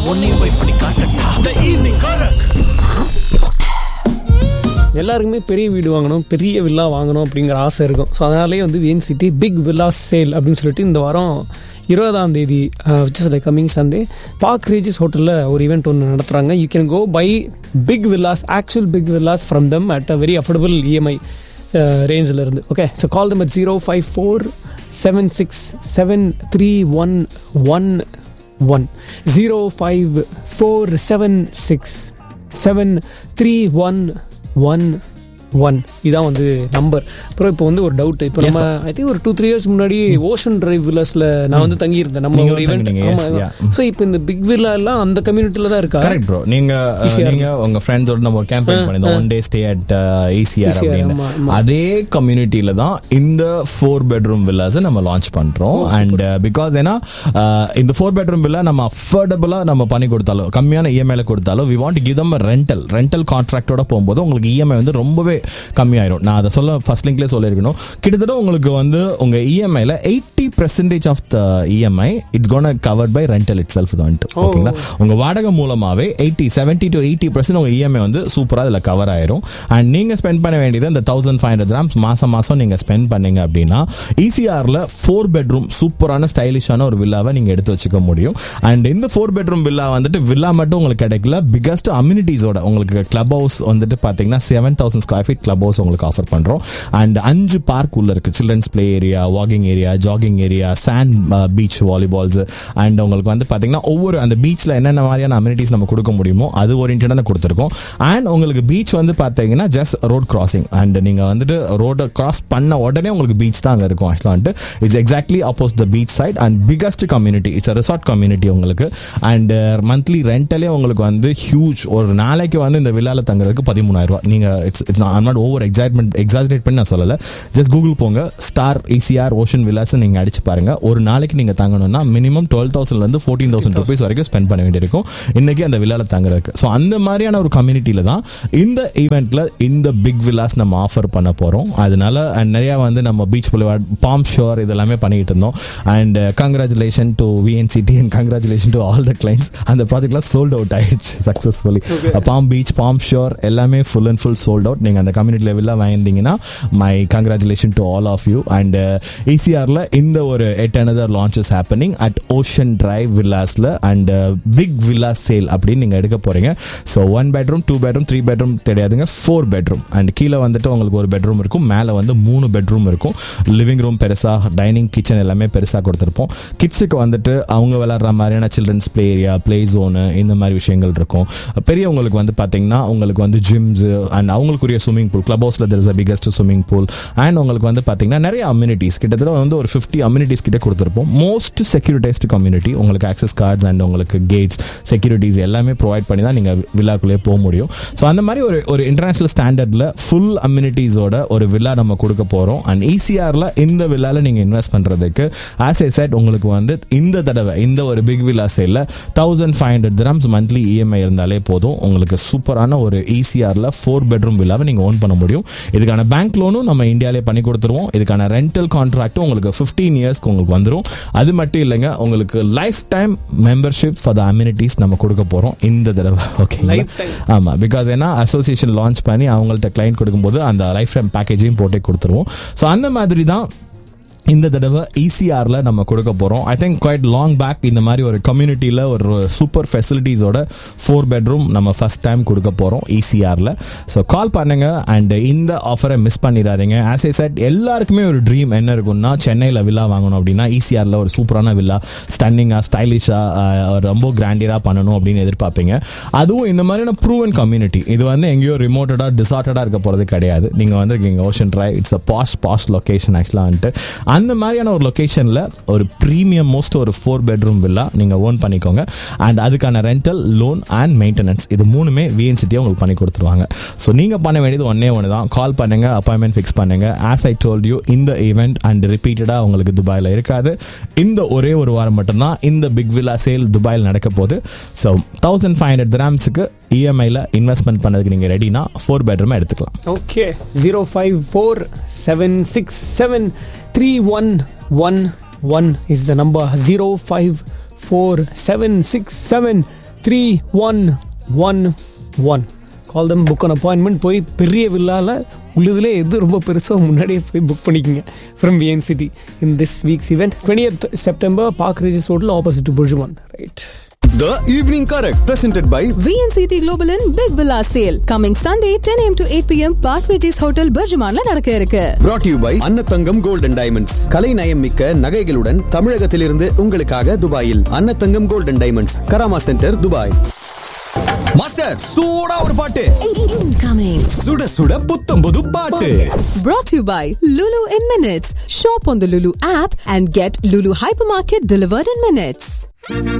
உன்னையும் போய் பண்ணி காட்டட்டா த ஈவினிங் காரக் எல்லாருக்குமே பெரிய வீடு வாங்கணும் பெரிய வில்லா வாங்கணும் அப்படிங்கிற ஆசை இருக்கும் ஸோ அதனாலே வந்து VN city big villa sale அப்படின்னு சொல்லிட்டு இந்த வாரம் இருபதாம் தேதி which is like coming Sunday Park Regis ஹோட்டலில் ஒரு ஈவெண்ட் ஒன்று நடத்துகிறாங்க you can go buy big villas actual big villas from them at a very affordable EMI ரேஞ்சில் இருந்து okay so call them at zero five four seven six seven three one one one zero five four seven six seven three one one one இதான் வந்து number அப்புறம் இப்போ வந்து ஒரு doubt இப்போ நம்ம ஐ திங்க் ஒரு டூ த்ரீ இயர்ஸ் முன்னாடி ஓஷன் டிரைவ் வில்லாஸ்ல நான் வந்து தங்கியிருந்தேன் நம்ம நீங்க ஒரு வந்து தங்குனீங்க, yes, yeah. ஈவெண்ட் ஸோ இப்போ இந்த பிக் வில்லா எல்லாம் அந்த கம்யூனிட்டில தான் இருக்கா கரெக்ட் ப்ரோ நீங்க அஹ், ECR. நீங்க உங்க ஃப்ரெண்ட்ஸோட நம்ம ஒரு கேம்பெயின் பண்ணிருந்தோம் one day stay at ECR ECR, அப்படின்னு ஆமா, ஆமா. அதே கம்யூனிட்டியில தான் இந்த ஃபோர் பெட்ரூம் வில்லாஸ் நம்ம லான்ச் பண்றோம் அண்ட் பிகாஸ் ஏன்னா அஹ், இந்த ஃபோர் பெட்ரூம் வில்லா நம்ம அஃபோர்டபுளா நம்ம பண்ணி கொடுத்தாலும் கம்மியான இஎம்ஐல கொடுத்தாலும் we want give them rental rental கான்ட்ராக்டோட போகும்போது உங்களுக்கு இஎம்ஐ வந்து ரொம்பவே கம்மியாயிரும் நான் அதை சொல்ல ஃபர்ஸ்ட் லிங்க்லேயே சொல்லியிருக்கணும் கிட்டத்தட்ட உங்களுக்கு வந்து உங்க இஎம்ஐல eighty percentage of the EMI it's gonna covered by rental itself தான் ஓகேங்களா உங்க வாடகை மூலமாவே eighty seventy to eighty percent உங்க இஎம்ஐ வந்து சூப்பரா இதுல கவர் ஆயிரும் அண்ட் நீங்க ஸ்பெண்ட் பண்ண வேண்டியது இந்த தௌசண்ட் ஃபைவ் ஹண்ட்ரட் கிராம்ஸ் மாசம் மாசம் நீங்க ஸ்பெண்ட் பண்ணீங்க அப்படின்னா ஈசிஆர்ல ஃபோர் பெட்ரூம் சூப்பரான ஸ்டைலிஷான ஒரு வில்லாவை நீங்க எடுத்து வச்சுக்க முடியும் அண்ட் இந்த ஃபோர் பெட்ரூம் வில்லா வந்துட்டு வில்லா மட்டும் உங்களுக்கு கிடைக்கல பிகஸ்ட் அம்யூனிட்டிஸோட உங்களுக்கு கிளப் ஹவுஸ் வந்துட்டு பாத்தீங்கன்னா seven thousand square feet club house உங்களுக்கு ஆஃபர் பண்றோம் அண்ட் அஞ்சு பார்க் உள்ள இருக்கு children's play area walking area jogging area sand beach volleyballs and உங்களுக்கு வந்து பாத்தீங்கன்னா ஒவ்வொரு அந்த பீச்ல என்னென்ன மாதிரியான அம்யூனிட்டிஸ் நம்ம கொடுக்க முடியுமோ அது ஓரியன்டாக கொடுத்துருக்கோம் அண்ட் உங்களுக்கு பீச் வந்து பாத்தீங்கன்னா ஜஸ்ட் ரோட் கிராசிங் அண்ட் நீங்க வந்துட்டு ரோட கிராஸ் பண்ண உடனே உங்களுக்கு பீச் தான் அங்க இருக்கும் ஆக்சுவலா வந்துட்டு it's exactly opposite the beach side and biggest community it's resort community உங்களுக்கு அண்ட் மந்த்லி ரெண்டலே உங்களுக்கு வந்து ஹியூஜ் ஒரு நாளைக்கு வந்து இந்த விழால தங்குறதுக்கு பதிமூணாயிரம் ரூபாய் நீங்க it's it's not over excitement exaggerate பண்ணி நான் சொல்லல ஜஸ்ட் கூகுள் போங்க ஸ்டார் இசிஆர் ஓஷன் விலாஸ் நீங்க அடிச்சு பாருங்க ஒரு நாளைக்கு நீங்க தங்கணும்னா மினிமம் டுவெல் தௌசண்ட்ல இருந்து ஃபோர்டீன் தௌசண்ட் ருபீஸ் வரைக்கும் ஸ்பெண்ட் பண்ண வேண்டியிருக்கும் இன்னைக்கு அந்த விழால தங்குறதுக்கு ஸோ அந்த மாதிரியான ஒரு கம்யூனிட்டியில தான் இந்த ஈவெண்ட்ல இந்த பிக் வில்லாஸ் நம்ம ஆஃபர் பண்ண போறோம் அதனால and நிறைய வந்து நம்ம பீச் புலிவாட் பாம் ஷோர் இதெல்லாமே பண்ணிட்டு இருந்தோம் and congratulation to VNCT and congratulation to all the clients அந்த ப்ராஜெக்ட்லாம் சோல்ட் அவுட் ஆயிடுச்சு successfully Palm Beach Palm Shore எல்லாமே full and full sold out நீங்க அந்த கம்யூனிட்டி லெவலில் வாங்கியிருந்தீங்கன்னா my congratulation to all of you and ஈசிஆர்ல இந்த ஒரு எட் another launches happening at Ocean Drive வில்லாஸ்ல அண்ட் பிக் வில்லா சேல் அப்படின்னு நீங்க எடுக்க போறீங்க so one bedroom two bedroom three bedroom தெரியாதுங்க ஃபோர் பெட்ரூம் அண்ட் கீழே வந்துட்டு உங்களுக்கு ஒரு பெட்ரூம் இருக்கும் மேலே வந்து மூணு பெட்ரூம் இருக்கும் லிவிங் ரூம் பெருசா டைனிங் கிச்சன் எல்லாமே பெருசா கொடுத்துருப்போம் கிட்ஸுக்கு வந்துட்டு அவங்க விளையாடுற மாதிரியான children's play area play zone இந்த மாதிரி விஷயங்கள் இருக்கும் பெரியவங்களுக்கு வந்து பாத்தீங்கன்னா உங்களுக்கு வந்து ஜிம்ஸ் அண்ட் அவங்களுக்குரிய ஸ்விமிங் பூல் கிளப் ஹவுஸ்ல there is a biggest swimming pool and உங்களுக்கு வந்து பாத்தீங்கன்னா நிறைய அம்யூனிட்டிஸ் கிட்டத்தட்ட வந்து ஒரு ஃபிஃப்டி அம்யூனிட்டிஸ் கிட்ட கொடுத்துருப்போம் மோஸ்ட் செக்யூரிட்டைஸ்டு கம்யூனிட்டி உங்களுக்கு ஆக்சஸ் கார்ட்ஸ் அண்ட் உங்களுக்கு கேட்ஸ் செக்யூரிட்டிஸ் எல்லாமே ப்ரொவைட் பண்ணி தான் நீங்க விழாக்குள்ளே போக முடியும் ஸோ அந்த மாதிரி ஒரு ஒரு இன்டர்நேஷனல் ஸ்டாண்டர்ட்ல ஃபுல் அம்யூனிட்டிஸோட ஒரு விழா நம்ம கொடுக்க போறோம் அண்ட் ஈசிஆர்ல இந்த விழால நீங்க இன்வெஸ்ட் பண்றதுக்கு ஆஸ் ஏ செட் உங்களுக்கு வந்து இந்த தடவை இந்த ஒரு பிக் வில்லா சேல்ல thousand five hundred grams monthly EMI இருந்தாலே போதும் உங்களுக்கு சூப்பரான ஒரு ஈசிஆர்ல ஃபோர் பெட்ரூம் வில்லாவை நீங்க ஓன் பண்ண முடியும் இதுக்கான பேங்க் லோனும் நம்ம இந்தியாவிலே பண்ணி கொடுத்துருவோம் இதுக்கான ரெண்டல் கான்ட்ராக்டும் உங்களுக்கு ஃபிஃப்டீன் இயர்ஸ்க்கு உங்களுக்கு வந்துடும் அது மட்டும் இல்லைங்க உங்களுக்கு life time membership for the amenities நம்ம கொடுக்க போறோம் இந்த தடவை ஓகே Lifetime. ஆமா பிகாஸ் ஏன்னா அசோசியேஷன் லான்ச் பண்ணி அவங்கள்ட்ட கிளைண்ட் கொடுக்கும்போது அந்த லைஃப் டைம் பேக்கேஜையும் போட்டே கொடுத்துருவோம் ஸோ அந்த மாதிரி தான் இந்த தடவை ஈசிஆர்ல நம்ம கொடுக்க போறோம் I think quite long back இந்த மாதிரி ஒரு கம்யூனிட்டியில ஒரு சூப்பர் ஃபெசிலிட்டிஸோட ஃபோர் பெட்ரூம் நம்ம ஃபர்ஸ்ட் டைம் கொடுக்க போறோம் ஈசிஆர்ல ஸோ கால் பண்ணுங்க அண்ட் இந்த ஆஃபரை மிஸ் பண்ணிடாதீங்க ஆஸ் ஏ செட் எல்லாருக்குமே ஒரு ட்ரீம் என்ன இருக்கும்னா சென்னையில் வில்லா வாங்கணும் அப்படின்னா ஈசிஆர்ல ஒரு சூப்பரான வில்லா ஸ்டன்னிங்கா ஸ்டைலிஷா ரொம்ப கிராண்டியரா பண்ணணும் அப்படின்னு எதிர்பார்ப்பீங்க அதுவும் இந்த மாதிரியான ப்ரூவன் கம்யூனிட்டி இது வந்து எங்கேயோ ரிமோட்டடா டிசார்டடா இருக்க போறது கிடையாது நீங்க வந்து இருக்கீங்க ocean drive it's a posh posh location ஆக்சுவலாக வந்துட்டு அந்த மாதிரியான ஒரு லொகேஷன்ல ஒரு ப்ரீமியம் மோஸ்ட் ஒரு ஃபோர் பெட்ரூம் வில்லா நீங்க ஓன் பண்ணிக்கோங்க அண்ட் அதுக்கான ரெண்டல் லோன் அண்ட் மெயின்டெனன்ஸ் இது மூணுமே விஎன்சிட்டியாக உங்களுக்கு பண்ணி கொடுத்துருவாங்க ஸோ நீங்க பண்ண வேண்டியது ஒன்னே ஒன்று தான் கால் பண்ணுங்க அப்பாயின்மெண்ட் ஃபிக்ஸ் பண்ணுங்க ஆஸ் ஐ டோல்ட் யூ இந்த ஈவெண்ட் அண்ட் ரிப்பீட்டடா உங்களுக்கு துபாயில் இருக்காது இந்த ஒரே ஒரு வாரம் மட்டும்தான் இந்த பிக் வில்லா சேல் துபாயில் நடக்க போகுது ஸோ தௌசண்ட் ஃபைவ் ஹண்ட்ரட் கிராம்ஸுக்கு இஎம்ஐல இன்வெஸ்ட்மெண்ட் பண்ணதுக்கு நீங்க ரெடினா ஃபோர் பெட்ரூம் எடுத்துக்கலாம் okay zero five four seven six seven three one one one is the number zero five four seven six seven three one one one call them book an appointment போய் பெரிய வில்லால உள்ளதுல எது ரொம்ப பெருசோ முன்னாடியே போய் புக் பண்ணிக்கோங்க from VN city in this week's event twenty September Park Regis hotel opposite BurJuman right The Evening Correct, presented by VNCT Global in Big Villa Sale coming Sunday 10 a.m. to 8 p.m. Park Regis Hotel Berjumanla நடக்க இருக்கு brought to you by Annathangam golden diamonds கலை நயம் மிக்க நகைகளுடன் தமிழகத்திலிருந்து உங்களுக்காக துபாயில் Annathangam golden diamonds Karama centre Dubai master சூடா ஒரு பாட்டு Incoming. சுட சுட புத்தம் புது பாட்டு Brought to you by Lulu in Minutes. Shop on the Lulu app and get Lulu Hypermarket delivered in minutes.